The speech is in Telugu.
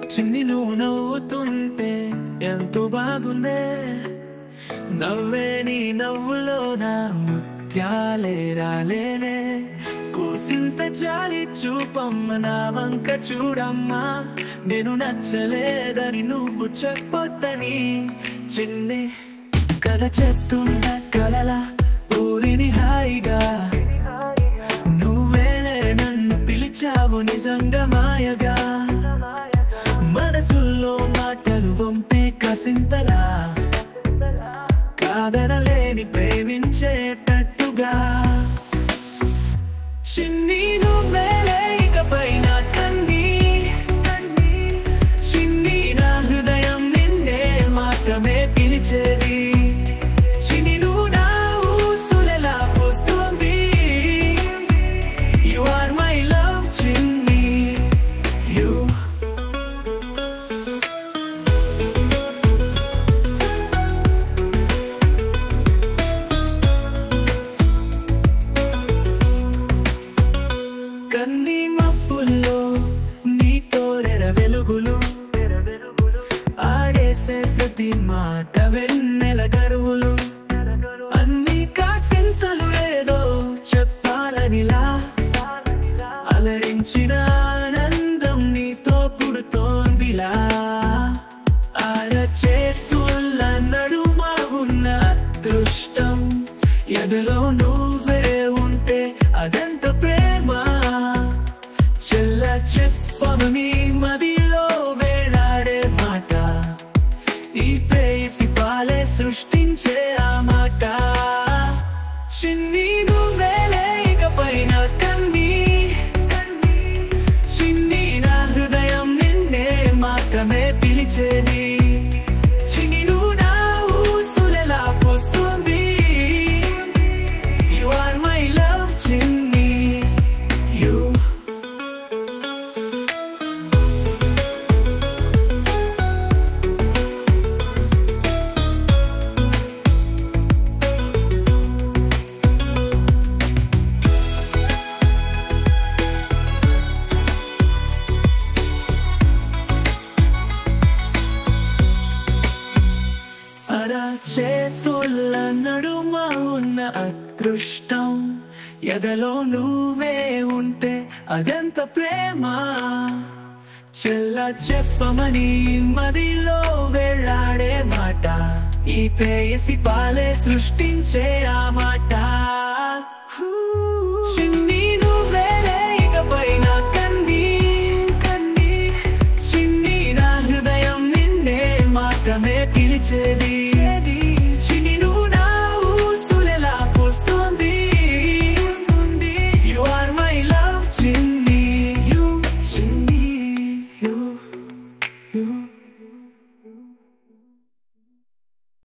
చిన్ని నువ్వు నవ్వుతుంటే ఎంతో బాగుందే నవ్వే నీ నవ్వులో నా ముత్యాలే రాలేనే కూసింత జాలి చూపమ్మ నా వంక చూడమ్మా నేను నచ్చలేదని నువ్వు చెప్పొద్దని చిన్ని కథ చెప్తున్న కలల ఊరిని హాయిగా నువ్వేనే నన్ను పిలిచావు నిజంగా మాయగా మనసుల్లో మాటలు వంపే కసింతలా కాదనలేని ప్రేమించేటట్టుగా చిన్ని నువ్వేలే ఇకపై నా కన్నీ చిన్ని నా హృదయం నిన్నే మాత్రమే పిలిచేది చిన్ని నువ్వు నా ఊసులెలా పోస్తుంది You are my love, చిన్ని You కన్నీ మప్పుల్లో నీ తోరెర వెలుగులు ఆడేసే ప్రతి మాట వెన్నెల గరువులు అన్ని కాసింతలు ఏదో చెప్పాలనిలా అలరించిన ఆనందం నీతో పుడుతోందిలా అరచేతుల నడుమ ఉన్న అదృష్టం ఎదలో నువ్వే ఉంటే అదంత ప్రేమ చెల్ల చెప్పను నీ మదిలో వేలాడే మాట ఈ ప్రేసి పాలే సృష్టించే ఆ మాట చిన్ని నువ్వేలే ఇకపై నా కన్నీ చిన్ని నా హృదయం నిన్నే మాత్రమే పిలిచేది చిన్ని నువ్వు నా ఊసులెలా పోస్తుంది You are my love, చిన్ని You అరచేతుల నడుమ ఉన్న అదృష్టం ఎదలో నువ్వే ఉంటే అదెంత ప్రేమ చెల్ల చెప్పమని మదిలో వెళ్ళాడే మాట ఈ ప్రేయసి పాలే సృష్టించే ఆ మాట చిన్ని నువ్వేలే ఇకపై నా కన్నీ కన్నీ చిన్ని నా హృదయం నిన్నే మాత్రమే పిలిచేది